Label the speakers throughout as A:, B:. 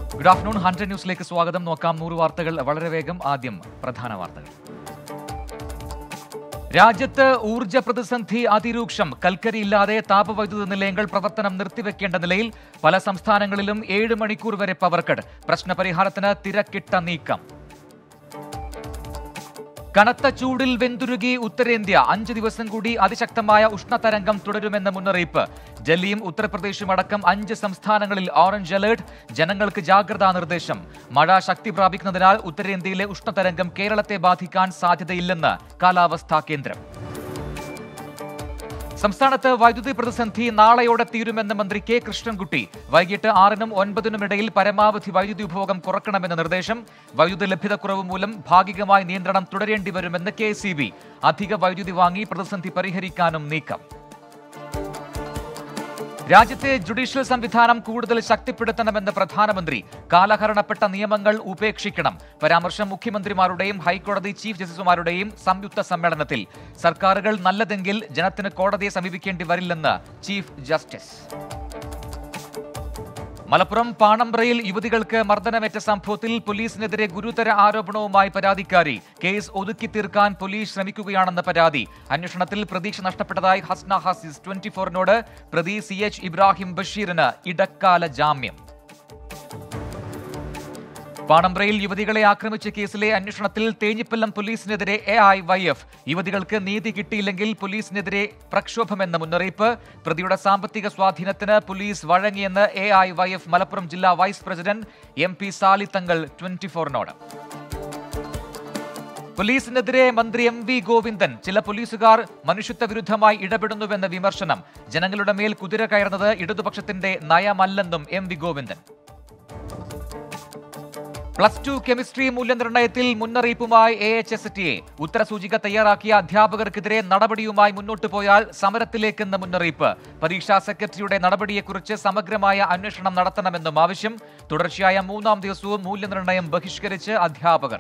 A: Good afternoon hundred ന്യൂസിലേക്ക് സ്വാഗതം നോക്കാം നൂറ് വാർത്തകൾ വളരെ വേഗം ആദ്യം പ്രധാന വാർത്തകൾ രാജ്യത്ത് ഊർജ്ജ പ്രതിസന്ധി അതിരൂക്ഷം കൽക്കരി ഇല്ലാതെ താപവൈദ്യുത നിലയങ്ങൾ പ്രവർത്തനം നിർത്തിവെക്കേണ്ട നിലയിൽ പല സംസ്ഥാനങ്ങളിലും ഏഴ് മണിക്കൂർ വരെ പവർ കട്ട് പ്രശ്നപരിഹാരത്തിന് തിരക്കിട്ട നീക്കം കനത്ത ചൂടിൽ വെന്തുരുകി ഉത്തരേന്ത്യ അഞ്ച് ദിവസം കൂടി അതിശക്തമായ ഉഷ്ണതരംഗം തുടരുമെന്ന മുന്നറിയിപ്പ് ഡൽഹിയും ഉത്തർപ്രദേശും അടക്കം അഞ്ച് സംസ്ഥാനങ്ങളിൽ ഓറഞ്ച് അലേർട്ട് ജനങ്ങൾക്ക് ജാഗ്രതാ നിർദ്ദേശം മഴ ശക്തി പ്രാപിക്കുന്നതിനാൽ ഉത്തരേന്ത്യയിലെ ഉഷ്ണതരംഗം കേരളത്തെ ബാധിക്കാൻ സാധ്യതയില്ലെന്ന് കാലാവസ്ഥാ കേന്ദ്രം സംസ്ഥാനത്ത് വൈദ്യുതി പ്രതിസന്ധി നാളെയോടെ തീരുമെന്ന് മന്ത്രി കെ കൃഷ്ണൻകുട്ടി വൈകിട്ട് ആറിനും ഒൻപതിനും ഇടയിൽ പരമാവധി വൈദ്യുതി ഉപഭോഗം കുറയ്ക്കണമെന്ന നിർദ്ദേശം വൈദ്യുതി ലഭ്യതക്കുറവ് മൂലം ഭാഗികമായി നിയന്ത്രണം തുടരേണ്ടി വരുമെന്ന് കെ അധിക വൈദ്യുതി വാങ്ങി പ്രതിസന്ധി പരിഹരിക്കാനും നീക്കം രാജ്യത്തെ ജുഡീഷ്യൽ സംവിധാനം കൂടുതൽ ശക്തിപ്പെടുത്തണമെന്ന് പ്രധാനമന്ത്രി കാലഹരണപ്പെട്ട നിയമങ്ങൾ ഉപേക്ഷിക്കണം പരാമർശം മുഖ്യമന്ത്രിമാരുടെയും ഹൈക്കോടതി ചീഫ് ജസ്റ്റിസുമാരുടെയും സംയുക്ത സമ്മേളനത്തിൽ സർക്കാരുകൾ നല്ലതെങ്കിൽ ജനത്തിന് കോടതിയെ സമീപിക്കേണ്ടി വരില്ലെന്ന് ചീഫ് ജസ്റ്റിസ് മലപ്പുറം പാണമ്പ്രയിൽ യുവതികൾക്ക് മർദ്ദനമേറ്റ സംഭവത്തിൽ പോലീസിനെതിരെ ഗുരുതര ആരോപണവുമായി പരാതിക്കാരി കേസ് ഒതുക്കി തീർക്കാൻ പോലീസ് ശ്രമിക്കുകയാണെന്ന പരാതി അന്വേഷണത്തിൽ പ്രതീക്ഷ നഷ്ടപ്പെട്ടതായി ഹസ്ന ഹസീസ് ട്വന്റി ഫോറിനോട് പ്രതി സി എച്ച് ഇബ്രാഹിം ബഷീറിന് ഇടക്കാല ജാമ്യം പാണമ്പ്രയിൽ യുവതികളെ ആക്രമിച്ച കേസിലെ അന്വേഷണത്തിൽ തേഞ്ഞിപ്പല്ലം പോലീസിനെതിരെ എ ഐ വൈ എഫ് യുവതികൾക്ക് നീതി കിട്ടിയില്ലെങ്കിൽ പോലീസിനെതിരെ പ്രക്ഷോഭമെന്ന മുന്നറിയിപ്പ് പ്രതിയുടെ സാമ്പത്തിക സ്വാധീനത്തിന് പോലീസ് വഴങ്ങിയെന്ന് A I Y F Malappuram ജില്ലാ വൈസ് പ്രസിഡന്റ് എം പി സാലിത്തങ്ങൾ ട്വന്റി ഫോറിനോട് പോലീസിനെതിരെ മന്ത്രി എം വി ഗോവിന്ദൻ ചില പോലീസുകാർ മനുഷ്യത്വ വിരുദ്ധമായി ഇടപെടുന്നുവെന്ന വിമർശനം ജനങ്ങളുടെ മേൽ കുതിര കയറുന്നത് ഇടതുപക്ഷത്തിന്റെ നയമല്ലെന്നും M V Govindan plus two chemistry മൂല്യനിർണ്ണയത്തിൽ മുന്നറിയിപ്പുമായി A H S T A ഉത്തരസൂചിക തയ്യാറാക്കിയ അധ്യാപകർക്കെതിരെ നടപടിയുമായി മുന്നോട്ടു പോയാൽ സമരത്തിലേക്കെന്ന മുന്നറിയിപ്പ് പരീക്ഷാ സെക്രട്ടറിയുടെ നടപടിയെക്കുറിച്ച് സമഗ്രമായ അന്വേഷണം നടത്തണമെന്നും ആവശ്യം തുടർച്ചയായ മൂന്നാം ദിവസവും മൂല്യനിർണ്ണയം ബഹിഷ്കരിച്ച് അധ്യാപകർ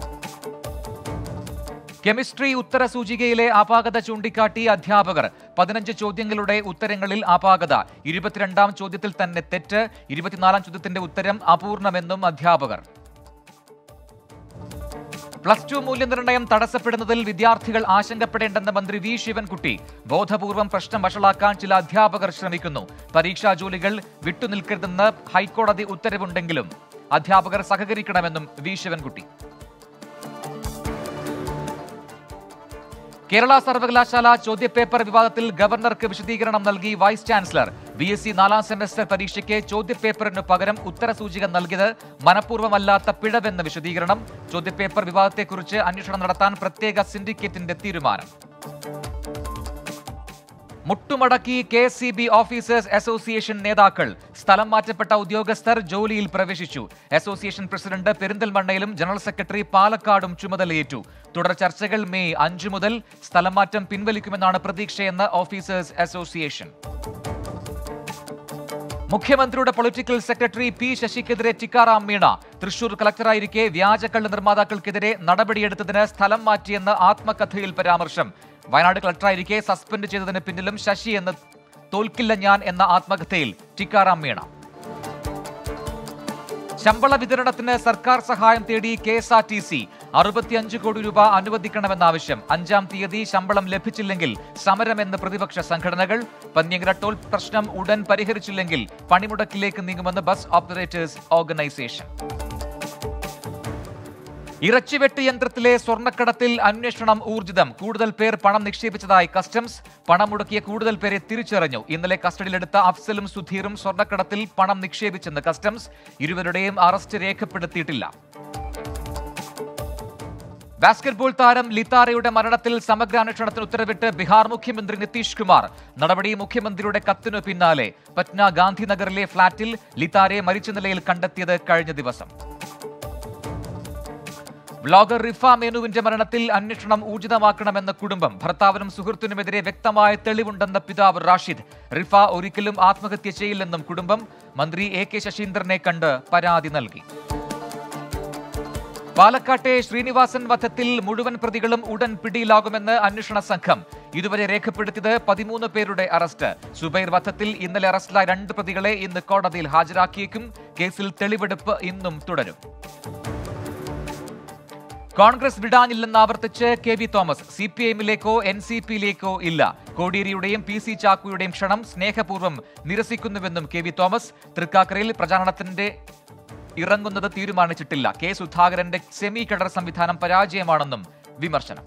A: കെമിസ്ട്രി ഉത്തര സൂചികയിലെ അപാകത ചൂണ്ടിക്കാട്ടി അധ്യാപകർ പതിനഞ്ച് ചോദ്യങ്ങളുടെ ഉത്തരങ്ങളിൽ അപാകത ഇരുപത്തിരണ്ടാം ചോദ്യത്തിൽ തന്നെ തെറ്റ് ഇരുപത്തിനാലാം ചോദ്യത്തിന്റെ ഉത്തരം അപൂർണമെന്നും അധ്യാപകർ പ്ലസ് ടു മൂല്യനിർണ്ണയം തടസ്സപ്പെടുന്നതിൽ വിദ്യാർത്ഥികൾ ആശങ്കപ്പെടേണ്ടെന്ന് മന്ത്രി വി ശിവൻകുട്ടി ബോധപൂർവം പ്രശ്നം വഷളാക്കാൻ ചില അധ്യാപകർ ശ്രമിക്കുന്നു പരീക്ഷാ ജോലികൾ വിട്ടുനിൽക്കരുതെന്ന് ഹൈക്കോടതി ഉത്തരവുണ്ടെങ്കിലും അധ്യാപകർ സഹകരിക്കണമെന്നും വി ശിവൻകുട്ടി കേരള സർവകലാശാല ചോദ്യപേപ്പർ വിവാദത്തിൽ ഗവർണർക്ക് വിശദീകരണം നൽകി vice chancellor B S C നാലാം സെമസ്റ്റർ പരീക്ഷയ്ക്ക് ചോദ്യപേപ്പറിന് പകരം ഉത്തരസൂചിക നൽകിയത് മനഃപൂർവ്വമല്ലാത്ത പിഴവെന്ന വിശദീകരണം ചോദ്യപേപ്പർ വിവാദത്തെക്കുറിച്ച് അന്വേഷണം നടത്താൻ പ്രത്യേക സിൻഡിക്കേറ്റിന്റെ തീരുമാനം മുട്ടുമടക്കി K S C B officers association നേതാക്കൾ സ്ഥലം മാറ്റപ്പെട്ട ഉദ്യോഗസ്ഥർ ജോലിയിൽ പ്രവേശിച്ചു അസോസിയേഷൻ പ്രസിഡന്റ് പെരിന്തൽമണ്ണയിലും ജനറൽ സെക്രട്ടറി പാലക്കാടും ചുമതലയേറ്റു തുടർ ചർച്ചകൾ മെയ് അഞ്ചു മുതൽ സ്ഥലം മാറ്റം പിൻവലിക്കുമെന്നാണ് പ്രതീക്ഷയെന്ന് ഓഫീസേഴ്സ് അസോസിയേഷൻ മുഖ്യമന്ത്രിയുടെ പൊളിറ്റിക്കൽ സെക്രട്ടറി പി ശശിക്കെതിരെ ടിക്കാറാം മീണ തൃശൂർ കളക്ടറായിരിക്കെ വ്യാജക്കള്ള നിർമ്മാതാക്കൾക്കെതിരെ നടപടിയെടുത്തതിന് സ്ഥലം മാറ്റിയെന്ന് ആത്മകഥയിൽ പരാമർശം വയനാട് കളക്ടറായിരിക്കെ സസ്പെൻഡ് ചെയ്തതിന് പിന്നിലും ശശി എന്ന് തോൽക്കില്ല ഞാൻ എന്ന ആത്മകഥയിൽ ടിക്കാറാം മീണ ശമ്പള വിതരണത്തിന് സർക്കാർ സഹായം തേടി K S R T C അറുപത്തിയഞ്ച് കോടി രൂപ അനുവദിക്കണമെന്ന ആവശ്യം അഞ്ചാം തീയതി ശമ്പളം ലഭിച്ചില്ലെങ്കിൽ സമരമെന്ന് പ്രതിപക്ഷ സംഘടനകൾ പന്യങ്കര ടോൾ പ്രശ്നം ഉടൻ പരിഹരിച്ചില്ലെങ്കിൽ പണിമുടക്കിലേക്ക് നീങ്ങുമെന്ന് ബസ് ഓപ്പറേറ്റേഴ്സ് ഓർഗനൈസേഷൻ ഇറച്ചിവെട്ട് യന്ത്രത്തിലെ സ്വർണ്ണക്കടത്തിൽ അന്വേഷണം ഊർജിതം കൂടുതൽ പേർ പണം നിക്ഷേപിച്ചതായി കസ്റ്റംസ് പണം മുടക്കിയ കൂടുതൽ പേരെ തിരിച്ചറിഞ്ഞു ഇന്നലെ കസ്റ്റഡിയിലെടുത്ത അഫ്സലും സുധീറും സ്വർണ്ണക്കടത്തിൽ പണം നിക്ഷേപിച്ചെന്ന് കസ്റ്റംസ് ഇരുവരുടെയും അറസ്റ്റ് രേഖപ്പെടുത്തിയിട്ടില്ല ബാസ്കറ്റ്ബോൾ താരം ലിത്താരയുടെ മരണത്തിൽ സമഗ്ര അന്വേഷണത്തിന് ഉത്തരവിട്ട് ബീഹാർ മുഖ്യമന്ത്രി നിതീഷ് കുമാർ നടപടി മുഖ്യമന്ത്രിയുടെ കത്തിനു പിന്നാലെ പറ്റ്ന ഗാന്ധിനഗറിലെ ഫ്ളാറ്റിൽ ലിത്താരയെ മരിച്ച നിലയിൽ കണ്ടെത്തിയത് കഴിഞ്ഞ ദിവസം വ്ളോഗർ റിഫ മേനുവിന്റെ മരണത്തിൽ അന്വേഷണം ഊർജിതമാക്കണമെന്ന കുടുംബം ഭർത്താവിനും സുഹൃത്തിനുമെതിരെ വ്യക്തമായ തെളിവുണ്ടെന്ന പിതാവ് റാഷിദ് റിഫ ഒരിക്കലും ആത്മഹത്യ ചെയ്യില്ലെന്നും കുടുംബം മന്ത്രി എ കെ ശശീന്ദ്രനെ കണ്ട് പരാതി നൽകി പാലക്കാട്ടെ ശ്രീനിവാസൻ വധത്തിൽ മുഴുവൻ പ്രതികളും ഉടൻ പിടിയിലാകുമെന്ന് അന്വേഷണ സംഘം ഇതുവരെ രേഖപ്പെടുത്തിയത് പതിമൂന്ന് പേരുടെ അറസ്റ്റ് സുബൈർ വധത്തിൽ ഇന്നലെ അറസ്റ്റിലായ രണ്ട് പ്രതികളെ ഇന്ന് കോടതിയിൽ ഹാജരാക്കിയേക്കും കേസിൽ തെളിവെടുപ്പ് ഇന്നും തുടരും കോൺഗ്രസ് വിടാനില്ലെന്ന് ആവർത്തിച്ച് K V Thomas C P ഐഎമ്മിലേക്കോ എൻ സി പിയിലേക്കോ ഇല്ല കോടിയേരിയുടെയും പി സി ചാക്കുയുടെയും ക്ഷണം സ്നേഹപൂർവ്വം നിരസിക്കുന്നുവെന്നും കെ വി തോമസ് തൃക്കാക്കരയിൽ പ്രചാരണത്തിന്റെ ഇറങ്ങുന്നത് തീരുമാനിച്ചിട്ടില്ല കെ സുധാകരന്റെ സെമി കഡർ സംവിധാനം പരാജയമാണെന്നും വിമർശനം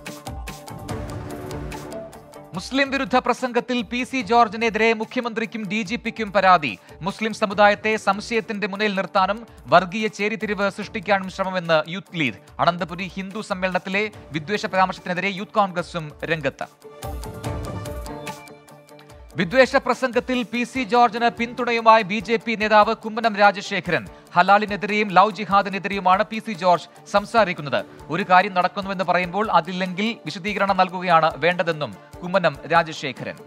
A: മുസ്ലിം വിരുദ്ധ പ്രസംഗത്തിൽ പി സി ജോർജിനെതിരെ മുഖ്യമന്ത്രിക്കും ഡി ജി പിക്കും പരാതി മുസ്ലിം സമുദായത്തെ സംശയത്തിന്റെ മുന്നിൽ നിർത്താനും വർഗീയ ചേരിതിരിവ് സൃഷ്ടിക്കാനും ശ്രമമെന്ന് യൂത്ത് ലീഗ് അനന്തപുരി ഹിന്ദു സമ്മേളനത്തിലെ വിദ്വേഷ പരാമർശത്തിനെതിരെ യൂത്ത് കോൺഗ്രസും രംഗത്ത് വിദ്വേഷ പ്രസംഗത്തിൽ പി സി ജോർജിന് പിന്തുണയുമായി ബി ജെ പി നേതാവ് കുമ്മനം രാജശേഖരൻ ഹലാലിനെതിരെയും ലവ് ജിഹാദിനെതിരെയുമാണ് പി സി ജോർജ് സംസാരിക്കുന്നത് ഒരു കാര്യം നടക്കുന്നുവെന്ന് പറയുമ്പോൾ അതില്ലെങ്കിൽ വിശദീകരണം നൽകുകയാണ് വേണ്ടതെന്നും കുമ്മനം രാജശേഖരൻ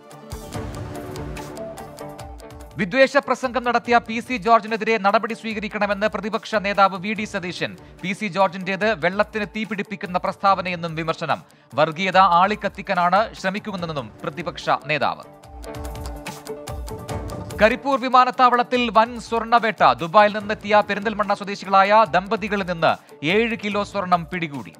A: വിദ്വേഷ പ്രസംഗം നടത്തിയ പി സി ജോർജിനെതിരെ നടപടി സ്വീകരിക്കണമെന്ന് പ്രതിപക്ഷ നേതാവ് V D Satheesan P C ജോർജിന്റേത് വെള്ളത്തിന് തീ പിടിപ്പിക്കുന്ന പ്രസ്താവനയെന്നും വിമർശനം വർഗീയത ആളിക്കത്തിക്കാനാണ് ശ്രമിക്കുന്നതെന്നും പ്രതിപക്ഷ നേതാവ് കരിപ്പൂർ വിമാനത്താവളത്തിൽ വൻ സ്വർണ്ണവേട്ട ദുബായിൽ നിന്നെത്തിയ പെരിന്തൽമണ്ണ സ്വദേശികളായ ദമ്പതികളിൽ നിന്ന് ഏഴ് കിലോ സ്വർണം പിടികൂടി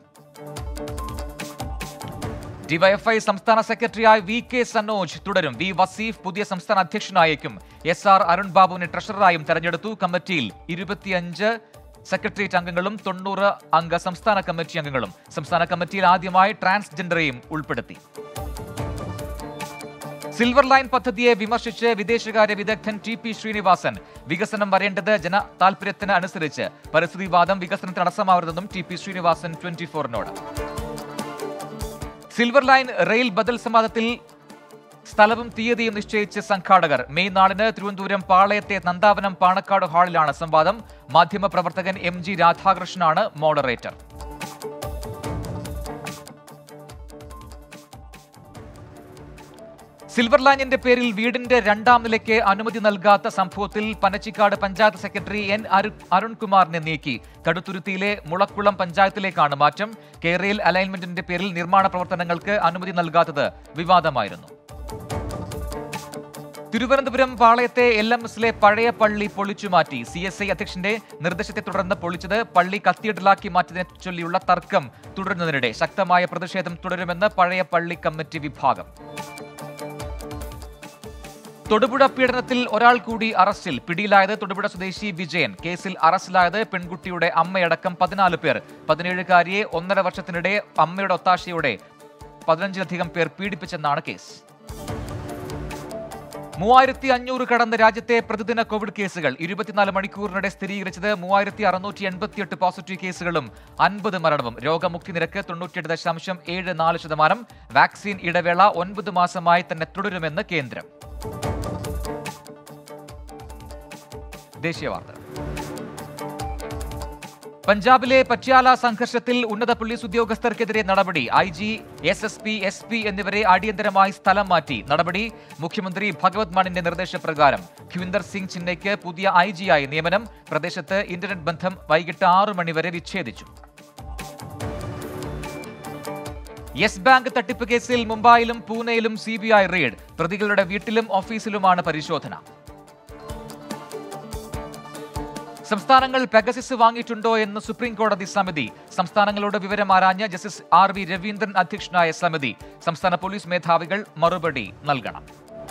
A: ഡിവൈഎഫ്ഐ സംസ്ഥാന സെക്രട്ടറിയായി വി കെ സനോജ് തുടരും വി വസീഫ് പുതിയ സംസ്ഥാന അധ്യക്ഷനായേക്കും എസ് ആർ അരുൺ ബാബുവിനെ ട്രഷററായും തെരഞ്ഞെടുത്തു കമ്മിറ്റിയിൽ ഇരുപത്തിയഞ്ച് സെക്രട്ടേറിയറ്റ് അംഗങ്ങളും തൊണ്ണൂറ് അംഗ സംസ്ഥാന കമ്മിറ്റി അംഗങ്ങളും സംസ്ഥാന കമ്മിറ്റിയിൽ ആദ്യമായി ട്രാൻസ്ജെൻഡറെയും ഉൾപ്പെടുത്തി സിൽവർ ലൈൻ പദ്ധതിയെ വിമർശിച്ച് വിദേശകാര്യ വിദഗ്ധൻ ടി പി ശ്രീനിവാസൻ വികസനം വരേണ്ടത് ജന താൽപര്യത്തിന് അനുസരിച്ച് പരിസ്ഥിതിവാദം വികസനത്തിന് തടസ്സമാവരുതെന്നും ടി പി ശ്രീനിവാസൻ ട്വന്റി ഫോറിനോട് സിൽവർ ലൈൻ റെയിൽ ബദൽ സംവാദത്തിൽ സ്ഥലവും തീയതിയും നിശ്ചയിച്ച് സംഘാടകർ മെയ് നാലിന് തിരുവനന്തപുരം പാളയത്തെ നന്ദാവനം പാണക്കാട് ഹാളിലാണ് സംവാദം മാധ്യമപ്രവർത്തകൻ എം ജി രാധാകൃഷ്ണനാണ് മോഡറേറ്റർ സിൽവർ ലൈനിന്റെ പേരിൽ വീടിന്റെ രണ്ടാം നിലയ്ക്ക് അനുമതി നൽകാത്ത സംഭവത്തിൽ പനച്ചിക്കാട് പഞ്ചായത്ത് സെക്രട്ടറി എൻ അരു അരുൺകുമാറിനെ നീക്കി കടുത്തുരുത്തിയിലെ മുളക്കുളം പഞ്ചായത്തിലേക്കാണ് മാറ്റം കേരയിൽ അലൈൻമെന്റിന്റെ പേരിൽ നിർമ്മാണ പ്രവർത്തനങ്ങൾക്ക് അനുമതി നൽകാത്തത് വിവാദമായിരുന്നു തിരുവനന്തപുരം പാളയത്തെ എൽ എം എസിലെ പഴയ പള്ളി പൊളിച്ചുമാറ്റി സി എസ് ഐ അധ്യക്ഷന്റെ നിർദ്ദേശത്തെ തുടർന്ന് പൊളിച്ചത് പള്ളി കത്തീഡ്രലാക്കി മാറ്റിയതിനെ ചൊല്ലിയുള്ള തർക്കം തുടരുന്നതിനിടെ ശക്തമായ പ്രതിഷേധം തുടരുമെന്ന് പഴയ പള്ളി കമ്മിറ്റി വിഭാഗം തൊടുപുഴ പീഡനത്തിൽ ഒരാൾ കൂടി അറസ്റ്റിൽ പിടിയിലായത് തൊടുപുഴ സ്വദേശി വിജയൻ കേസിൽ അറസ്റ്റിലായത് പെൺകുട്ടിയുടെ അമ്മയടക്കം പതിനാല് പേർ പതിനേഴുകാരിയെ ഒന്നര വർഷത്തിനിടെ അമ്മയുടെ ഒത്താശയോടെ പതിനഞ്ചിലധികം പേർ പീഡിപ്പിച്ചെന്നാണ് കേസ് മൂവായിരത്തി അഞ്ഞൂറ് കടന്ന് രാജ്യത്തെ പ്രതിദിന കോവിഡ് കേസുകൾ ഇരുപത്തിനാല് മണിക്കൂറിനിടെ സ്ഥിരീകരിച്ചത് മൂവായിരത്തി അറുന്നൂറ്റി എൺപത്തിയെട്ട് പോസിറ്റീവ് കേസുകളും അൻപത് മരണവും രോഗമുക്തി നിരക്ക് തൊണ്ണൂറ്റിയെട്ട് ദശാംശം ഏഴ് നാല് ശതമാനം വാക്സിൻ ഇടവേള ഒൻപത് മാസമായി തന്നെ തുടരുമെന്ന് കേന്ദ്രം ദേശീയ വാർത്ത പഞ്ചാബിലെ പട്യാല സംഘർഷത്തിൽ ഉന്നത പോലീസ് ഉദ്യോഗസ്ഥർക്കെതിരെ നടപടി I G S S P S P എന്നിവരെ അടിയന്തരമായി സ്ഥലം മാറ്റി നടപടി മുഖ്യമന്ത്രി ഭഗവത് മാണിന്റെ നിർദ്ദേശപ്രകാരം ഖ്വിന്ദർ സിംഗ് ചിന്നയ്ക്ക് പുതിയ ഐ ജിയായി നിയമനം പ്രദേശത്ത് ഇന്റർനെറ്റ് ബന്ധം വൈകിട്ട് ആറു മണിവരെ വിച്ഛേദിച്ചു യെസ് ബാങ്ക് തട്ടിപ്പ് കേസിൽ മുംബൈയിലും പൂനെയിലും സി ബി ഐ റെയ്ഡ് പ്രതികളുടെ വീട്ടിലും ഓഫീസിലുമാണ് പരിശോധന സംസ്ഥാനങ്ങൾ പെഗസിസ് വാങ്ങിയിട്ടുണ്ടോ എന്ന് സുപ്രീം കോടതി സമിതി സംസ്ഥാനങ്ങളോട് വിവരം ആരാഞ്ഞ ജസ്റ്റിസ് ആർ വി രവീന്ദ്രൻ അധ്യക്ഷനായ സമിതി സംസ്ഥാന പോലീസ് മേധാവികൾ മറുപടി നൽകണം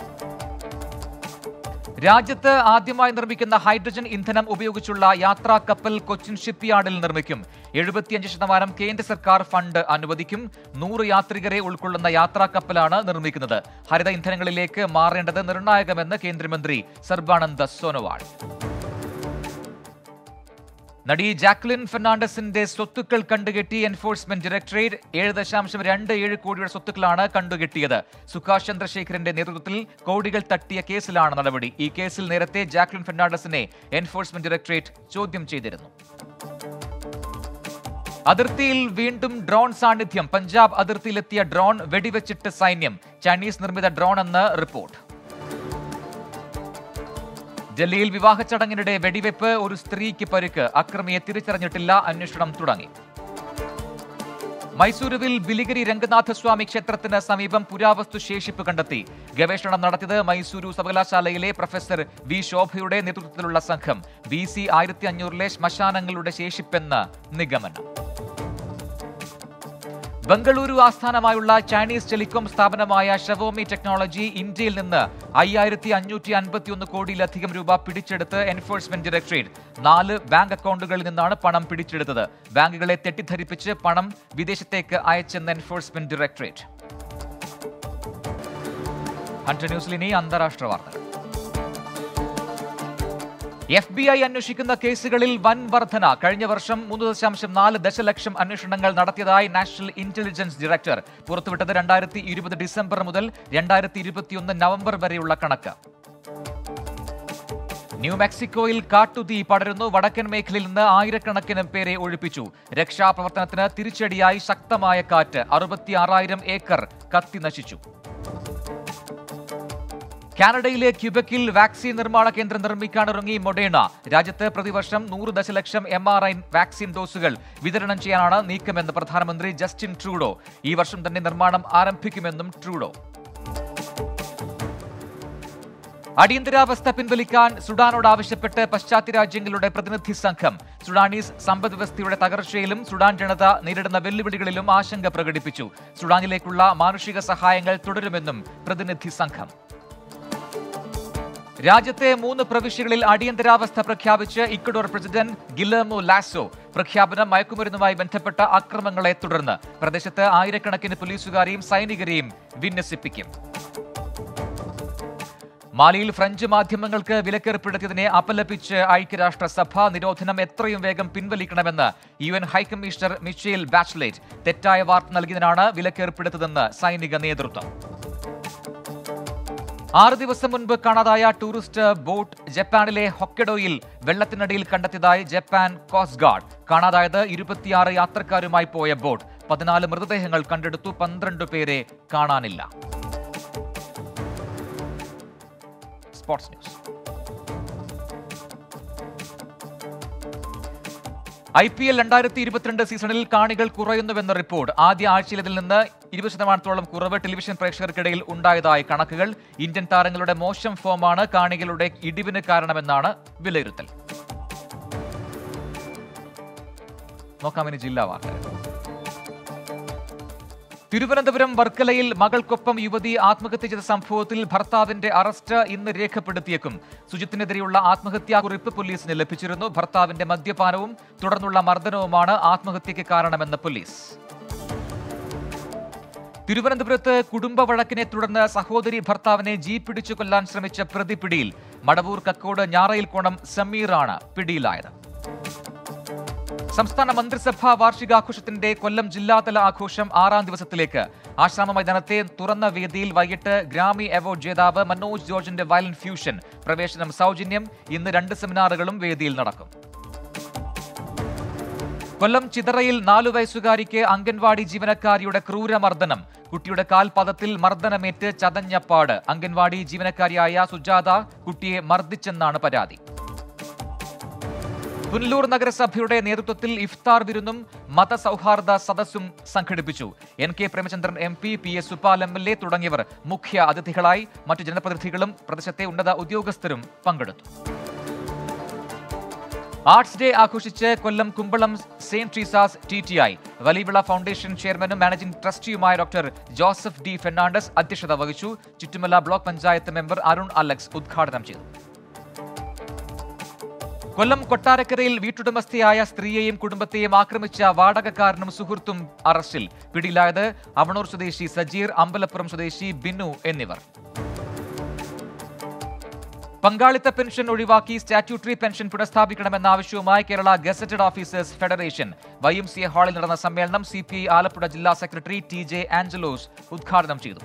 A: രാജ്യത്ത് ആദ്യമായി നിർമ്മിക്കുന്ന ഹൈഡ്രജൻ ഇന്ധനം ഉപയോഗിച്ചുള്ള യാത്രാ കപ്പൽ കൊച്ചിൻ ഷിപ്പ്യാർഡിൽ നിർമ്മിക്കും എഴുപത്തിയഞ്ച് ശതമാനം കേന്ദ്ര സർക്കാർ ഫണ്ട് അനുവദിക്കും നൂറ് യാത്രികരെ ഉൾക്കൊള്ളുന്ന യാത്രാ കപ്പലാണ് നിർമ്മിക്കുന്നത് ഹരിത ഇന്ധനങ്ങളിലേക്ക് മാറേണ്ടത് നിർണായകമെന്ന് കേന്ദ്രമന്ത്രി സർബാനന്ദ സോനോവാൾ നടി ജാക്ലിൻ ഫെർണാണ്ടസിന്റെ സ്വത്തുക്കൾ കണ്ടുകെട്ടി എൻഫോഴ്സ്മെന്റ് ഡയറക്ടറേറ്റ് ഏഴ് ദശാംശം രണ്ട് ഏഴ് കോടിയുടെ സ്വത്തുക്കളാണ് കണ്ടുകെട്ടിയത് സുഭാഷ് ചന്ദ്രശേഖരന്റെ നേതൃത്വത്തിൽ കോടികൾ തട്ടിയ കേസിലാണ് നടപടി ഈ കേസിൽ നേരത്തെ ജാക്ലിൻ ഫെർണാണ്ടസിനെ എൻഫോഴ്സ്മെന്റ് ഡയറക്ടറേറ്റ് ചോദ്യം ചെയ്തിരുന്നു അതിർത്തിയിൽ വീണ്ടും ഡ്രോൺ സാന്നിധ്യം പഞ്ചാബ് അതിർത്തിയിലെത്തിയ ഡ്രോൺ വെടിവെച്ചിട്ട് സൈന്യം ചൈനീസ് നിർമ്മിത ഡ്രോൺ എന്ന് റിപ്പോർട്ട് ഡൽഹിയിൽ വിവാഹ ചടങ്ങിനിടെ വെടിവെപ്പ് ഒരു സ്ത്രീക്ക് പരിക്ക് അക്രമിയെ തിരിച്ചറിഞ്ഞിട്ടില്ല അന്വേഷണം തുടങ്ങി മൈസൂരുവിൽ ബിലിഗിരി രംഗനാഥസ്വാമി ക്ഷേത്രത്തിന് സമീപം പുരാവസ്തു ശേഷിപ്പ് കണ്ടെത്തി ഗവേഷണം നടത്തിയത് മൈസൂരു സർവകലാശാലയിലെ പ്രൊഫസർ വി ശോഭയുടെ നേതൃത്വത്തിലുള്ള സംഘം ബി സി ആയിരത്തി അഞ്ഞൂറിലെ ശ്മശാനങ്ങളുടെ ശേഷിപ്പെന്ന് നിഗമനം ബംഗളൂരു ആസ്ഥാനമായുള്ള ചൈനീസ് ടെലികോം സ്ഥാപനമായ ഷവോമി ടെക്നോളജി ഇന്ത്യയിൽ നിന്ന് അയ്യായിരത്തി അഞ്ഞൂറ്റി അൻപത്തിയൊന്ന് കോടിയിലധികം രൂപ പിടിച്ചെടുത്ത് എൻഫോഴ്സ്മെന്റ് ഡയറക്ടറേറ്റ് നാല് ബാങ്ക് അക്കൗണ്ടുകളിൽ നിന്നാണ് പണം പിടിച്ചെടുത്തത് ബാങ്കുകളെ തെറ്റിദ്ധരിപ്പിച്ച് പണം വിദേശത്തേക്ക് അയച്ചെന്ന് എൻഫോഴ്സ്മെന്റ് ഡയറക്ടറേറ്റ് ഹൺഡ്രഡ് ന്യൂസിൽ ഇനി അന്താരാഷ്ട്ര വാർത്തകൾ എഫ് ബി ഐ അന്വേഷിക്കുന്ന കേസുകളിൽ വൻ വർധന കഴിഞ്ഞ വർഷം മൂന്ന് ദശാംശം നാല് ദശലക്ഷം അന്വേഷണങ്ങൾ നടത്തിയതായി നാഷണൽ ഇന്റലിജൻസ് ഡയറക്ടർ പുറത്തുവിട്ടത് രണ്ടായിരത്തി ഇരുപത് ഡിസംബർ മുതൽ രണ്ടായിരത്തി ഇരുപത്തിയൊന്ന് നവംബർ വരെയുള്ള കണക്ക് ന്യൂ മെക്സിക്കോയിൽ കാട്ടുതീ പടരുന്നു വടക്കൻ മേഖലയിൽ നിന്ന് ആയിരക്കണക്കിന് പേരെ ഒഴിപ്പിച്ചു രക്ഷാപ്രവർത്തനത്തിന് തിരിച്ചടിയായി ശക്തമായ കാറ്റ് അറുപത്തി ആറായിരം ഏക്കർ കത്തി നശിച്ചു കാനഡയിലെ ക്യൂബക്കിൽ വാക്സിൻ നിർമ്മാണ കേന്ദ്രം നിർമ്മിക്കാനിറങ്ങി മൊഡേണ രാജ്യത്ത് പ്രതിവർഷം നൂറ് ദശലക്ഷം എം ആർ ഐ വാക്സിൻ ഡോസുകൾ വിതരണം ചെയ്യാനാണ് നീക്കമെന്ന് പ്രധാനമന്ത്രി ജസ്റ്റിൻ ട്രൂഡോ ഈ വർഷം തന്നെ നിർമ്മാണം ആരംഭിക്കുമെന്നും ട്രൂഡോ അടിയന്തരാവസ്ഥ പിൻവലിക്കാൻ സുഡാനോട് ആവശ്യപ്പെട്ട് പശ്ചാത്യ രാജ്യങ്ങളുടെ പ്രതിനിധി സംഘം സുഡാനീസ് സമ്പദ് വ്യവസ്ഥയുടെ തകർച്ചയിലും സുഡാൻ ജനത നേരിടുന്ന വെല്ലുവിളികളിലും ആശങ്ക പ്രകടിപ്പിച്ചു സുഡാനിലേക്കുള്ള മാനുഷിക സഹായങ്ങൾ തുടരുമെന്നും പ്രതിനിധി സംഘം രാജ്യത്തെ മൂന്ന് പ്രവിശ്യകളിൽ അടിയന്തരാവസ്ഥ പ്രഖ്യാപിച്ച് ഇക്വഡോർ പ്രസിഡന്റ് ഗിലമോ ലാസോ പ്രഖ്യാപനം മയക്കുമരുന്നുമായി ബന്ധപ്പെട്ട അക്രമങ്ങളെ തുടർന്ന് പ്രദേശത്ത് ആയിരക്കണക്കിന് പോലീസുകാരെയും സൈനികരെയും വിന്യസിപ്പിക്കും മാലിയിൽ ഫ്രഞ്ച് മാധ്യമങ്ങൾക്ക് വിലക്കേർപ്പെടുത്തിയതിനെ അപലപിച്ച് ഐക്യരാഷ്ട്രസഭ നിരോധനം എത്രയും വേഗം പിൻവലിക്കണമെന്ന് U N high commissioner Michelle Bachelet തെറ്റായ വാർത്ത നൽകിയതിനാണ് വിലക്കേർപ്പെടുത്തതെന്ന് സൈനിക നേതൃത്വം ആറ് ദിവസം മുൻപ് കാണാതായ ടൂറിസ്റ്റ് ബോട്ട് ജപ്പാനിലെ ഹൊക്കഡോയിൽ വെള്ളത്തിനടിയിൽ കണ്ടെത്തിയതായി ജപ്പാൻ കോസ്റ്റ് ഗാർഡ് കാണാതായത് ഇരുപത്തിയാറ് യാത്രക്കാരുമായി പോയ ബോട്ട് പതിനാല് മൃതദേഹങ്ങൾ കണ്ടെടുത്തു പന്ത്രണ്ട് പേരെ കാണാനില്ല sports news I P L രണ്ടായിരത്തി ഇരുപത്തിരണ്ട് സീസണിൽ കാണികൾ കുറയുന്നുവെന്ന റിപ്പോർട്ട് ആദ്യ ആഴ്ചയിലതിൽ നിന്ന് ഇരുപത് ശതമാനത്തോളം കുറവ് ടെലിവിഷൻ പ്രേക്ഷകർക്കിടയിൽ ഉണ്ടായതായി കണക്കുകൾ ഇന്ത്യൻ താരങ്ങളുടെ മോശം ഫോമാണ് കാണികളുടെ ഇടിവിന് കാരണമെന്നാണ് വിലയിരുത്തൽ നോക്കാം ഇനി ജില്ലാ വാർത്തകൾ തിരുവനന്തപുരം വർക്കലയിൽ മകൾക്കൊപ്പം യുവതി ആത്മഹത്യ ചെയ്ത സംഭവത്തിൽ ഭർത്താവിന്റെ അറസ്റ്റ് ഇന്ന് രേഖപ്പെടുത്തിയേക്കും സുജിത്തിനെതിരെയുള്ള ആത്മഹത്യാക്കുറിപ്പ് പോലീസിന് ലഭിച്ചിരുന്നു ഭർത്താവിന്റെ മദ്യപാനവും തുടർന്നുള്ള മർദ്ദനവുമാണ് ആത്മഹത്യയ്ക്ക് കാരണമെന്ന് പോലീസ് തിരുവനന്തപുരത്ത് കുടുംബ വഴക്കിനെ തുടർന്ന് സഹോദരി ഭർത്താവിനെ ജീപ്പ് പിടിച്ചു കൊല്ലാൻ ശ്രമിച്ച പ്രതി പിടിയിൽ മടവൂർ കക്കോട് ഞാറയിൽക്കോണം സമീറാണ് പിടിയിലായത് സംസ്ഥാന മന്ത്രിസഭാ വാർഷികാഘോഷത്തിന്റെ കൊല്ലം ജില്ലാതല ആഘോഷം ആറാം ദിവസത്തിലേക്ക് ആശ്രാമ മൈതാനത്തെ തുറന്ന വേദിയിൽ വൈകിട്ട് ഗ്രാമി അവാർഡ് ജേതാവ് മനോജ് ജോർജിന്റെ വയലിൻ ഫ്യൂഷൻ പ്രവേശനം സൗജന്യം ഇന്ന് രണ്ട് സെമിനാറുകളും വേദിയിൽ നടക്കും കൊല്ലം ചിതറയിൽ നാലു വയസ്സുകാരിക്ക് അംഗൻവാടി ജീവനക്കാരിയുടെ ക്രൂരമർദ്ദനം കുട്ടിയുടെ കാൽപാദത്തിൽ മർദ്ദനമേറ്റ് ചതഞ്ഞപ്പാട് അംഗൻവാടി ജീവനക്കാരിയായ സുജാത കുട്ടിയെ മർദ്ദിച്ചെന്നാണ് പരാതി പുനലൂർ നഗരസഭയുടെ നേതൃത്വത്തിൽ ഇഫ്താർ വിരുന്നും മതസൗഹാർദ്ദ സദസ്സും സംഘടിപ്പിച്ചു N K Premachandran M P P S Supal M L A തുടങ്ങിയവർ മുഖ്യ അതിഥികളായി മറ്റു ജനപ്രതിനിധികളും പ്രദേശത്തെ ഉന്നത ഉദ്യോഗസ്ഥരും പങ്കെടുത്തു ആർട്സ് ഡേ ആഘോഷിച്ച് Kollam Kumbalam saint Theresa's T T I Valivila foundation ചെയർമാനും മാനേജിംഗ് ട്രസ്റ്റിയുമായ ഡോക്ടർ ജോസഫ് ഡി ഫെർണാണ്ടസ് അധ്യക്ഷത വഹിച്ചു ചുറ്റുമല ബ്ലോക്ക് പഞ്ചായത്ത് മെമ്പർ അരുൺ അലക്സ് ഉദ്ഘാടനം ചെയ്തു കൊല്ലം കൊട്ടാരക്കരയിൽ വീട്ടുടമസ്ഥയായ സ്ത്രീയെയും കുടുംബത്തെയും ആക്രമിച്ച വാടകക്കാരനും സുഹൃത്തും അറസ്റ്റിൽ പിടിയിലായത് അവണൂർ സ്വദേശി സജീർ അമ്പലപ്പുറം സ്വദേശി ബിന്നു എന്നിവർ പങ്കാളിത്ത പെൻഷൻ ഒഴിവാക്കി സ്റ്റാറ്റ്യൂട്ടറി പെൻഷൻ പുനഃസ്ഥാപിക്കണമെന്ന ആവശ്യവുമായി Kerala gazetted officers federation Y M C A ഹാളിൽ നടന്ന സമ്മേളനം സി പി ഐ ആലപ്പുഴ ജില്ലാ സെക്രട്ടറി ടി ജെ ആഞ്ചലോസ് ഉദ്ഘാടനം ചെയ്തു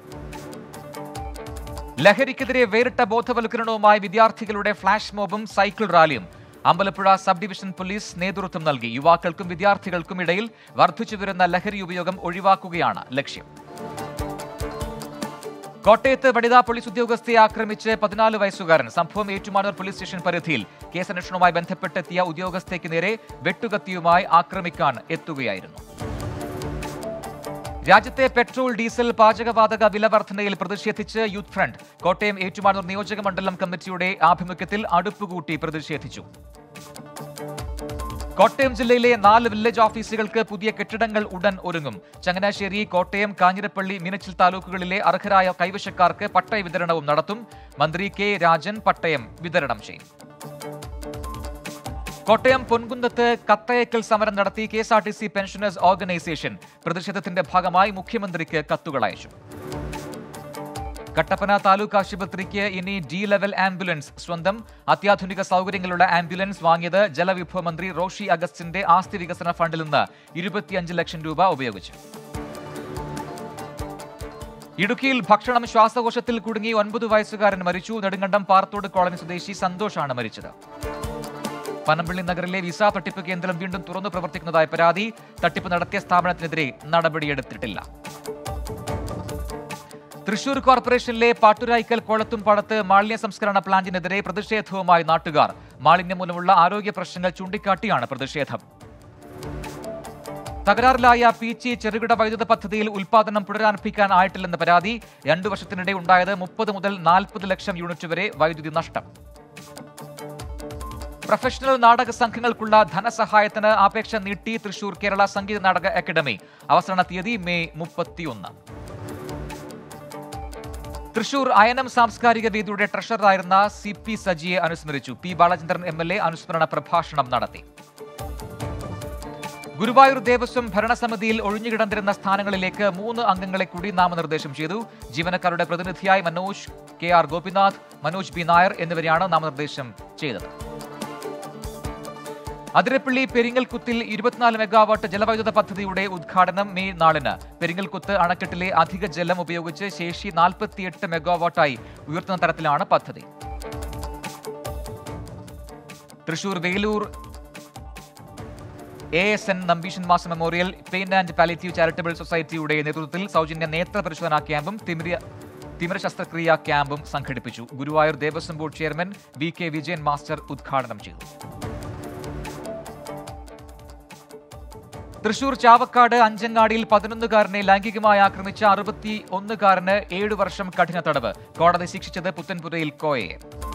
A: ലഹരിക്കെതിരെ വേറിട്ട ബോധവൽക്കരണവുമായി വിദ്യാർത്ഥികളുടെ ഫ്ളാഷ് മോബും സൈക്കിൾ റാലിയും അമ്പലപ്പുഴ സബ് ഡിവിഷൻ പോലീസ് നേതൃത്വം നൽകി യുവാക്കൾക്കും വിദ്യാർത്ഥികൾക്കും ഇടയിൽ വർദ്ധിച്ചുവരുന്ന ലഹരി ഉപയോഗം ഒഴിവാക്കുകയാണ് ലക്ഷ്യം കോട്ടയത്ത് വനിതാ പോലീസ് ഉദ്യോഗസ്ഥയെ ആക്രമിച്ച് പതിനാല് വയസ്സുകാരൻ സംഭവം ഏറ്റുമാനൂർ പോലീസ് സ്റ്റേഷൻ പരിധിയിൽ കേസന്വേഷണവുമായി ബന്ധപ്പെട്ടെത്തിയ ഉദ്യോഗസ്ഥയ്ക്ക് നേരെ വെട്ടുകത്തിയുമായി ആക്രമിക്കാൻ എത്തുകയായിരുന്നു രാജ്യത്തെ പെട്രോൾ ഡീസൽ പാചകവാതക വില വർധനയിൽ പ്രതിഷേധിച്ച് യൂത്ത് ഫ്രണ്ട് കോട്ടയം ഏറ്റുമാനൂർ നിയോജക മണ്ഡലം കമ്മിറ്റിയുടെ ആഭിമുഖ്യത്തിൽ അടുപ്പുകൂട്ടി പ്രതിഷേധിച്ചു കോട്ടയം ജില്ലയിലെ നാല് വില്ലേജ് ഓഫീസുകൾക്ക് പുതിയ കെട്ടിടങ്ങൾ ഉടൻ ഒരുങ്ങും ചങ്ങനാശ്ശേരി കോട്ടയം കാഞ്ഞിരപ്പള്ളി മീനച്ചിൽ താലൂക്കുകളിലെ അർഹരായ കൈവശക്കാർക്ക് പട്ടയ വിതരണവും നടത്തും മന്ത്രി കെ രാജൻ പട്ടയം വിതരണം ചെയ്യും കോട്ടയം പൊൻകുന്നത്ത് കത്തയക്കൽ സമരം നടത്തി K S R T C pensioners organisation പ്രതിഷേധത്തിന്റെ ഭാഗമായി മുഖ്യമന്ത്രിക്ക് കത്തുകൾ അയച്ചു കട്ടപ്പന താലൂക്ക് ആശുപത്രിക്ക് ഇനി ഡി ലെവൽ ആംബുലൻസ് സ്വന്തം അത്യാധുനിക സൗകര്യങ്ങളുള്ള ആംബുലൻസ് വാങ്ങിയത് ജലവിഭവ മന്ത്രി റോഷി അഗസ്റ്റിന്റെ ആസ്തി വികസന ഫണ്ടിൽ നിന്ന് ഇരുപത്തിയഞ്ച് ലക്ഷം രൂപ ഉപയോഗിച്ചു ഇടുക്കിയിൽ ഭക്ഷണം ശ്വാസകോശത്തിൽ കുടുങ്ങി ഒൻപത് വയസ്സുകാരൻ മരിച്ചു നെടുങ്കണ്ടം പാറത്തോട് കോളനി സ്വദേശി സന്തോഷാണ് മരിച്ചത് പനമ്പള്ളി നഗറിലെ വിസ തട്ടിപ്പ് കേന്ദ്രം വീണ്ടും തുറന്നു പ്രവർത്തിക്കുന്നതായ പരാതി തട്ടിപ്പ് നടത്തിയ സ്ഥാപനത്തിനെതിരെ നടപടിയെടുത്തിട്ടില്ല തൃശൂർ കോർപ്പറേഷനിലെ പാട്ടുരായ്ക്കൽ കോളത്തും പാടത്ത് മാലിന്യ സംസ്കരണ പ്ലാന്റിനെതിരെ പ്രതിഷേധവുമായി നാട്ടുകാർ മാലിന്യം മൂലമുള്ള ആരോഗ്യ പ്രശ്നങ്ങൾ ചൂണ്ടിക്കാട്ടിയാണ് പ്രതിഷേധം തകരാറിലായ പീച്ചി ചെറുകിട വൈദ്യുത പദ്ധതിയിൽ ഉൽപാദനം പുനരാരംഭിക്കാനായിട്ടില്ലെന്ന പരാതി രണ്ടു വർഷത്തിനിടെ ഉണ്ടായത് മുപ്പത് മുതൽ നാൽപ്പത് ലക്ഷം യൂണിറ്റ് വരെ വൈദ്യുതി നഷ്ടം പ്രൊഫഷണൽ നാടക സംഘങ്ങൾക്കുള്ള ധനസഹായത്തിന് അപേക്ഷ നീട്ടി തൃശൂർ കേരള സംഗീത നാടക അക്കാദമി അവസാന തീയതി മെയ് മുപ്പത്തിയൊന്ന് തൃശൂർ അയനം സാംസ്കാരിക വേദിയുടെ ട്രഷററായിരുന്ന സി പി സജിയെ അനുസ്മരിച്ചു P Balachandran M L A അനുസ്മരണ പ്രഭാഷണം നടത്തി ഗുരുവായൂർ ദേവസ്വം ഭരണസമിതിയിൽ ഒഴിഞ്ഞുകിടന്നിരുന്ന സ്ഥാനങ്ങളിലേക്ക് മൂന്ന് അംഗങ്ങളെ കൂടി നാമനിർദ്ദേശം ചെയ്തു ജീവനക്കാരുടെ പ്രതിനിധിയായി Manoj K R Gopinath Manoj B Nair എന്നിവരെയാണ് നാമനിർദ്ദേശം ചെയ്തത് അതിരപ്പള്ളി പെരിങ്ങൽകുത്തിൽ ഇരുപത്തിനാല് മെഗാവാട്ട് ജലവൈദ്യുത പദ്ധതിയുടെ ഉദ്ഘാടനം മെയ് നാലിന് പെരിങ്ങൽകുത്ത് അണക്കെട്ടിലെ അധിക ജലം ഉപയോഗിച്ച് ശേഷി നാൽപ്പത്തിയെട്ട് മെഗാവാട്ടായി ഉയർത്തുന്ന തരത്തിലാണ് പദ്ധതി Thrissur Veloor A S N Nambeesan മാസ memorial pain and palliative charitable സൊസൈറ്റിയുടെ നേതൃത്വത്തിൽ സൗജന്യ നേത്ര പരിശോധനാ ക്യാമ്പും തിമിര തിമിര ശസ്ത്രക്രിയാ ക്യാമ്പും സംഘടിപ്പിച്ചു Guruvayur Devaswom board chairman V K Vijayan master ഉദ്ഘാടനം ചെയ്തു തൃശൂർ ചാവക്കാട് അഞ്ചങ്ങാടിയിൽ പതിനൊന്നുകാരനെ ലൈംഗികമായി ആക്രമിച്ച അറുപത്തി ഒന്നുകാരന് ഏഴു വർഷം കഠിന തടവ് കോടതി ശിക്ഷിച്ചത് പുത്തൻപുരയിൽ കോയയെ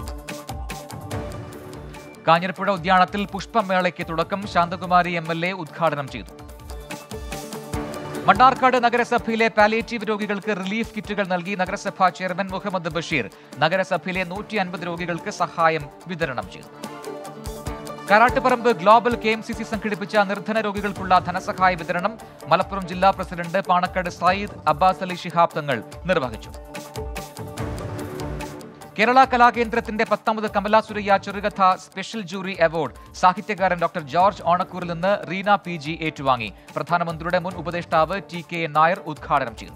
A: കാഞ്ഞിരപ്പുഴ ഉദ്യാനത്തിൽ പുഷ്പമേളയ്ക്ക് തുടക്കം ശാന്തകുമാരി എം എൽ എ ഉദ്ഘാടനം ചെയ്തു മണ്ണാർക്കാട് നഗരസഭയിലെ പാലിയേറ്റീവ് രോഗികൾക്ക് റിലീഫ് കിറ്റുകൾ നൽകി നഗരസഭാ ചെയർമാൻ മുഹമ്മദ് ബഷീർ നഗരസഭയിലെ നൂറ്റി അൻപത് രോഗികൾക്ക് സഹായം വിതരണം ചെയ്തു Karattuparamba global K M C C സംഘടിപ്പിച്ച നിർധന രോഗികൾക്കുള്ള ധനസഹായ വിതരണം മലപ്പുറം ജില്ലാ പ്രസിഡന്റ് പാണക്കാട് സയ്യിദ് അബ്ബാസ് അലി ശിഹാബ് തങ്ങൾ നിർവഹിച്ചു കേരള കലാകേന്ദ്രത്തിന്റെ പത്താമത് കമലാ സുരയ്യ ചെറുകഥ സ്പെഷ്യൽ ജൂറി അവാർഡ് സാഹിത്യകാരൻ ഡോക്ടർ ജോർജ് ഓണക്കൂറിൽ നിന്ന് റീന പി ജി ഏറ്റുവാങ്ങി പ്രധാനമന്ത്രിയുടെ മുൻ ഉപദേഷ്ടാവ് ടി കെ എൻ നായർ ഉദ്ഘാടനം ചെയ്തു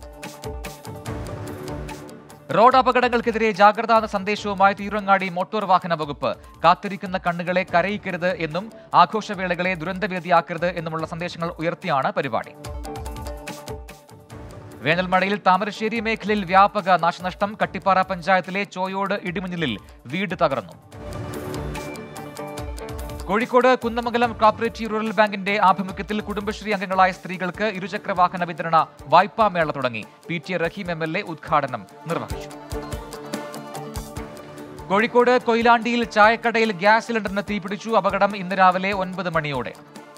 A: റോഡ് അപകടങ്ങൾക്കെതിരെ ജാഗ്രതാ സന്ദേശവുമായി തിരുവങ്ങാടി മോട്ടോർ വാഹന വകുപ്പ് കാത്തിരിക്കുന്ന കണ്ണുകളെ കരയിക്കരുത് എന്നും ആഘോഷവേളകളെ ദുരന്തവേദിയാക്കരുത് എന്നുമുള്ള സന്ദേശങ്ങൾ ഉയർത്തിയാണ് പരിപാടി വേനൽമഴയിൽ താമരശ്ശേരി മേഖലയിൽ വ്യാപക നാശനഷ്ടം കട്ടിപ്പാറ പഞ്ചായത്തിലെ ചോയോട് ഇടിമിന്നലിൽ വീട് തകർന്നു കോഴിക്കോട് കുന്നമംഗലം കോപ്പറേറ്റീവ് റൂറൽ ബാങ്കിന്റെ ആഭിമുഖ്യത്തിൽ കുടുംബശ്രീ അംഗങ്ങളായ സ്ത്രീകൾക്ക് ഇരുചക്ര വാഹന വിതരണ വായ്പാ മേള തുടങ്ങി P T Raheem M L A ഉദ്ഘാടനം നിർവഹിച്ചു കോഴിക്കോട് കൊയിലാണ്ടിയിൽ ചായക്കടയിൽ ഗ്യാസ് സിലിണ്ടറിന് തീപിടിച്ചു അപകടം ഇന്ന് രാവിലെ ഒൻപത് മണിയോടെ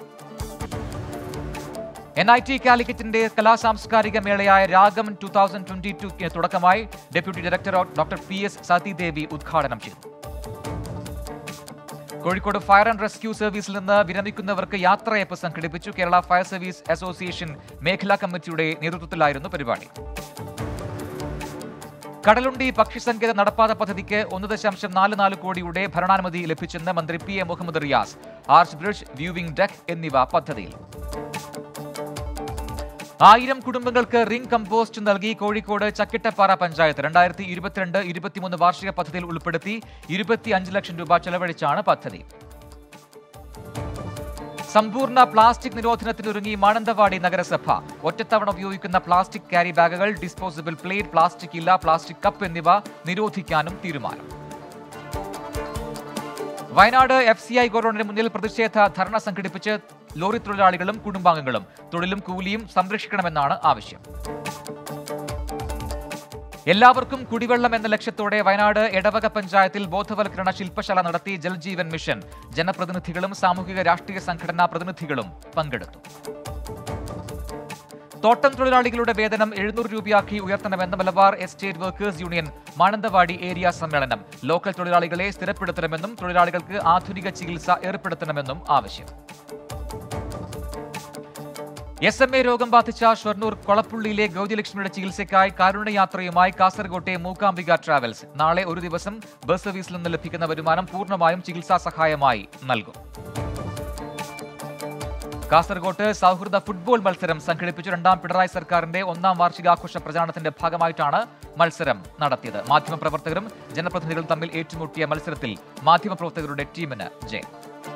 A: എൻ ഐ ടി കാലിക്കറ്റിന്റെ കലാസാംസ്കാരിക മേളയായ Ragam two thousand twenty two തുടക്കമായി deputy director doctor P S Sathidevi ഉദ്ഘാടനം ചെയ്തു കോഴിക്കോട് ഫയർ ആൻഡ് റെസ്ക്യൂ സർവീസിൽ നിന്ന് വിരമിക്കുന്നവർക്ക് യാത്രയപ്പ് സംഘടിപ്പിച്ചു കേരള ഫയർ സർവീസ് അസോസിയേഷൻ മേഖലാ കമ്മിറ്റിയുടെ നേതൃത്വത്തിലായിരുന്നു പരിപാടി കടലുണ്ടി പക്ഷിസങ്കേത നടപ്പാത പദ്ധതിക്ക് ഒന്ന് ദശാംശം നാല് നാല് കോടിയുടെ ഭരണാനുമതി ലഭിച്ചെന്ന് മന്ത്രി P A Muhammad Riyas arch bridge viewing deck എന്നിവ പദ്ധതിയിൽ ആയിരം കുടുംബങ്ങൾക്ക് റിംഗ് കമ്പോസ്റ്റ് നൽകി കോഴിക്കോട് ചക്കിട്ടപ്പാറ പഞ്ചായത്ത് രണ്ടായിരത്തി ഇരുപത്തിരണ്ട് ഇരുപത്തിമൂന്ന് വാർഷിക പദ്ധതിയിൽ ഉൾപ്പെടുത്തി ഇരുപത്തി അഞ്ച് ലക്ഷം രൂപ ചെലവഴിച്ചാണ് പദ്ധതി സമ്പൂർണ്ണ പ്ലാസ്റ്റിക് നിരോധനത്തിനൊരുങ്ങി മാനന്തവാടി നഗരസഭ ഒറ്റത്തവണ ഉപയോഗിക്കുന്ന പ്ലാസ്റ്റിക് ക്യാരി ബാഗുകൾ ഡിസ്പോസിബിൾ പ്ലേറ്റ് പ്ലാസ്റ്റിക് ഇല്ല പ്ലാസ്റ്റിക് കപ്പ് എന്നിവ നിരോധിക്കാനും തീരുമാനം വയനാട് എഫ് സി ഐ ഗോഡൌണിന് മുന്നിൽ പ്രതിഷേധ ധർണ സംഘടിപ്പിച്ച് ലോറി തൊഴിലാളികളും കുടുംബാംഗങ്ങളും തൊഴിലും കൂലിയും സംരക്ഷിക്കണമെന്നാണ് ആവശ്യം എല്ലാവർക്കും കുടിവെള്ളം എന്ന ലക്ഷ്യത്തോടെ വയനാട് എടവക പഞ്ചായത്തിൽ ബോധവൽക്കരണ ശില്പശാല നടത്തി ജൽജീവൻ മിഷൻ ജനപ്രതിനിധികളും സാമൂഹിക രാഷ്ട്രീയ സംഘടനാ പ്രതിനിധികളും പങ്കെടുത്തു തോട്ടം തൊഴിലാളികളുടെ വേതനം എഴുന്നൂറ് രൂപയാക്കി ഉയർത്തണമെന്ന് Malabar estate workers union Mananthavady area സമ്മേളനം ലോക്കൽ തൊഴിലാളികളെ സ്ഥിരപ്പെടുത്തണമെന്നും തൊഴിലാളികൾക്ക് ആധുനിക ചികിത്സ ഏർപ്പെടുത്തണമെന്നും ആവശ്യം എസ് എം എ രോഗം ബാധിച്ച ഷൊർണൂർ കൊളപ്പുള്ളിയിലെ ഗൗരിലക്ഷ്മിയുടെ ചികിത്സയ്ക്കായി കാരുണ്യയാത്രയുമായി കാസർകോട്ടെ മൂകാംബിക ട്രാവൽസ് നാളെ ഒരു ദിവസം ബസ് സർവീസിൽ നിന്ന് ലഭിക്കുന്ന വരുമാനം പൂർണ്ണമായും ചികിത്സാ സഹായമായി നൽകും കാസർകോട്ട് സൗഹൃദ ഫുട്ബോൾ മത്സരം സംഘടിപ്പിച്ചു രണ്ടാം പിണറായി സർക്കാരിന്റെ ഒന്നാം വാർഷികാഘോഷ പ്രചാരണത്തിന്റെ ഭാഗമായിട്ടാണ് മത്സരം നടത്തിയത് മാധ്യമപ്രവർത്തകരും ജനപ്രതിനിധികളും തമ്മിൽ ഏറ്റുമുട്ടിയ മത്സരത്തിൽ മാധ്യമപ്രവർത്തകരുടെ ടീമിന് ജയം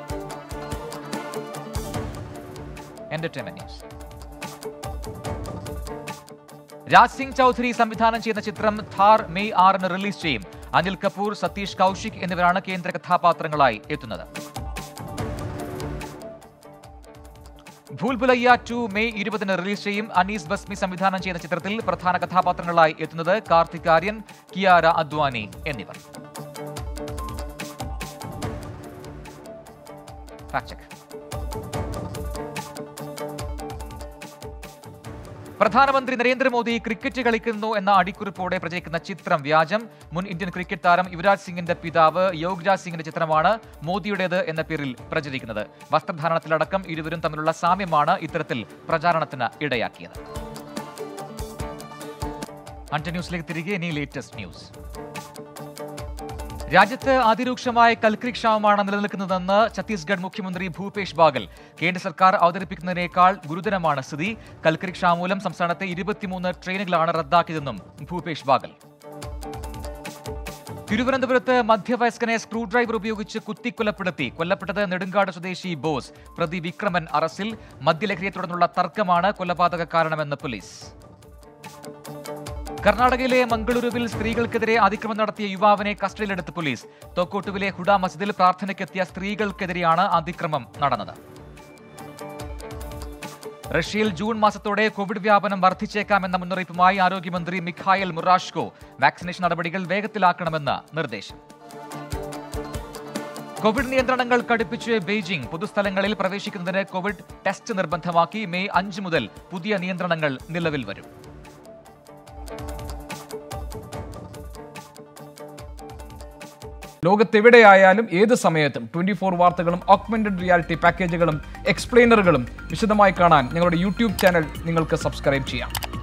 A: എന്റർടൈൻമെന്റ് ന്യൂസ് രാജ് സിംഗ് ചൌധരി സംവിധാനം ചെയ്യുന്ന ചിത്രം ഥാർ മെയ് ആറിന് റിലീസ് ചെയ്യും അനിൽ കപൂർ സതീഷ് കൌശിക് എന്നിവരാണ് കേന്ദ്ര കഥാപാത്രങ്ങളായി എത്തുന്നത് ഭൂൽഭുലയ്യ ടു മെയ് ഇരുപതിന് റിലീസ് ചെയ്യും അനീസ് ബസ്മി സംവിധാനം ചെയ്യുന്ന ചിത്രത്തിൽ പ്രധാന കഥാപാത്രങ്ങളായി എത്തുന്നത് കാർത്തിക് ആര്യൻ കിയാര അദ്വാനി എന്നിവർ Fact check. പ്രധാനമന്ത്രി നരേന്ദ്രമോദി ക്രിക്കറ്റ് കളിക്കുന്നു എന്ന അടിക്കുറിപ്പോടെ പ്രചരിക്കുന്ന ചിത്രം വ്യാജം മുൻ ഇന്ത്യൻ ക്രിക്കറ്റ് താരം യുവരാജ് സിംഗിന്റെ പിതാവ് യോഗരാജ് സിംഗിന്റെ ചിത്രമാണ് മോദിയുടേത് എന്ന പേരിൽ പ്രചരിക്കുന്നത് വസ്ത്രധാരണത്തിലടക്കം ഇരുവരും തമ്മിലുള്ള സാമ്യമാണ് ഇത്തരത്തിൽ പ്രചാരണത്തിന് ഇടയാക്കിയത് അഞ്ച് ന്യൂസിലേക്ക് തിരികെ ഇനി ലേറ്റസ്റ്റ് ന്യൂസ് രാജ്യത്ത് അതിരൂക്ഷമായ കൽക്കരി ക്ഷാമമാണ് നിലനിൽക്കുന്നതെന്ന് ഛത്തീസ്ഗഡ് മുഖ്യമന്ത്രി ഭൂപേഷ് ബാഗൽ കേന്ദ്ര സർക്കാർ അവതരിപ്പിക്കുന്നതിനേക്കാൾ ഗുരുതരമാണ് സ്ഥിതി കൽക്കരി ക്ഷാമം മൂലം സംസ്ഥാനത്തെ ഇരുപത്തിമൂന്ന് ട്രെയിനുകളാണ് റദ്ദാക്കിയതെന്നും ഭൂപേഷ് ബാഗൽ തിരുവനന്തപുരത്ത് മധ്യവയസ്കനെ സ്ക്രൂ ഡ്രൈവർ ഉപയോഗിച്ച് കുത്തിക്കൊലപ്പെടുത്തി കൊല്ലപ്പെട്ടത് നെടുങ്കാട് സ്വദേശി ബോസ് പ്രതി വിക്രമൻ അറസ്റ്റിൽ മദ്യലഹരിയെ തുടർന്നുള്ള തർക്കമാണ് കൊലപാതക കാരണമെന്ന് പോലീസ് കർണാടകയിലെ മംഗളൂരുവിൽ സ്ത്രീകൾക്കെതിരെ അതിക്രമം നടത്തിയ യുവാവിനെ കസ്റ്റഡിയിലെടുത്ത് പോലീസ് തോക്കോട്ടുവിലെ ഹുഡ മസ്ജിദിൽ പ്രാർത്ഥനയ്ക്കെത്തിയ സ്ത്രീകൾക്കെതിരെയാണ് അതിക്രമം നടന്നത് റഷ്യയിൽ ജൂൺ മാസത്തോടെ കോവിഡ് വ്യാപനം വർദ്ധിച്ചേക്കാമെന്ന മുന്നറിയിപ്പുമായി ആരോഗ്യമന്ത്രി മിഖായൽ മുറാഷ്കോ വാക്സിനേഷൻ നടപടികൾ വേഗത്തിലാക്കണമെന്ന് നിർദ്ദേശം കോവിഡ് നിയന്ത്രണങ്ങൾ കടുപ്പിച്ച് ബെയ്ജിംഗ് പൊതുസ്ഥലങ്ങളിൽ പ്രവേശിക്കുന്നതിന് കോവിഡ് ടെസ്റ്റ് നിർബന്ധമാക്കി മെയ് അഞ്ച് മുതൽ പുതിയ നിയന്ത്രണങ്ങൾ നിലവിൽ വരും
B: ലോകത്തെവിടെയായാലും ഏത് സമയത്തും ട്വന്റി ഫോർ വാർത്തകളും ഓഗ്മെന്റഡ് റിയാലിറ്റി പാക്കേജുകളും എക്സ്പ്ലെയിനറുകളും വിശദമായി കാണാൻ ഞങ്ങളുടെ യൂട്യൂബ് ചാനൽ നിങ്ങൾക്ക് സബ്സ്ക്രൈബ് ചെയ്യാം